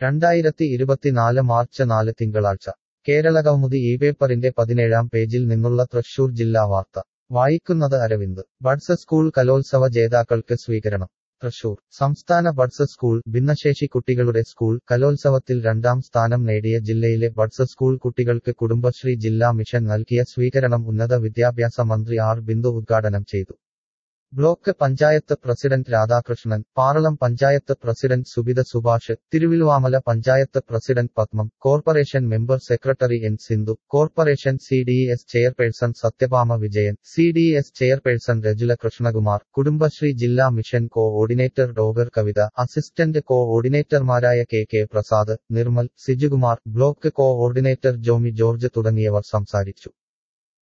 രണ്ടായിരത്തി ഇരുപത്തിനാല് മാർച്ച് നാല് തിങ്കളാഴ്ച കേരളകൗമുദി ഈ പേപ്പറിന്റെ പതിനേഴാം പേജിൽ നിന്നുള്ള തൃശൂർ ജില്ലാ വാർത്ത വായിക്കുന്നത് അരവിന്ദ് ബഡ്സ് സ്കൂൾ കലോത്സവ ജേതാക്കൾക്ക് സ്വീകരണം തൃശൂർ സംസ്ഥാന ബഡ്സ് സ്കൂൾ ഭിന്നശേഷി കുട്ടികളുടെ സ്കൂൾ കലോത്സവത്തിൽ രണ്ടാം സ്ഥാനം നേടിയ ജില്ലയിലെ ബഡ്സ് സ്കൂൾ കുട്ടികൾക്ക് കുടുംബശ്രീ ജില്ലാ മിഷൻ നൽകിയ സ്വീകരണം ഉന്നത വിദ്യാഭ്യാസ മന്ത്രി ആർ ബിന്ദു ഉദ്ഘാടനം ചെയ്തു block panchayat president Radhakrishnan Paralam panchayat president Subitha Subhash Thiruvilwamala panchayat president Padmam corporation member secretary N Sindhu corporation C D S chairperson Sathyabhama Vijayan C D S chairperson Rajula Krishnakumar Kudumbashree ജില്ലാ mission coordinator doctor Kavitha assistant കോ ഓർഡിനേറ്റർമാരായ K K Prasad Nirmal Sijukumar block coordinator Jomi George തുടങ്ങിയവർ സംസാരിച്ചു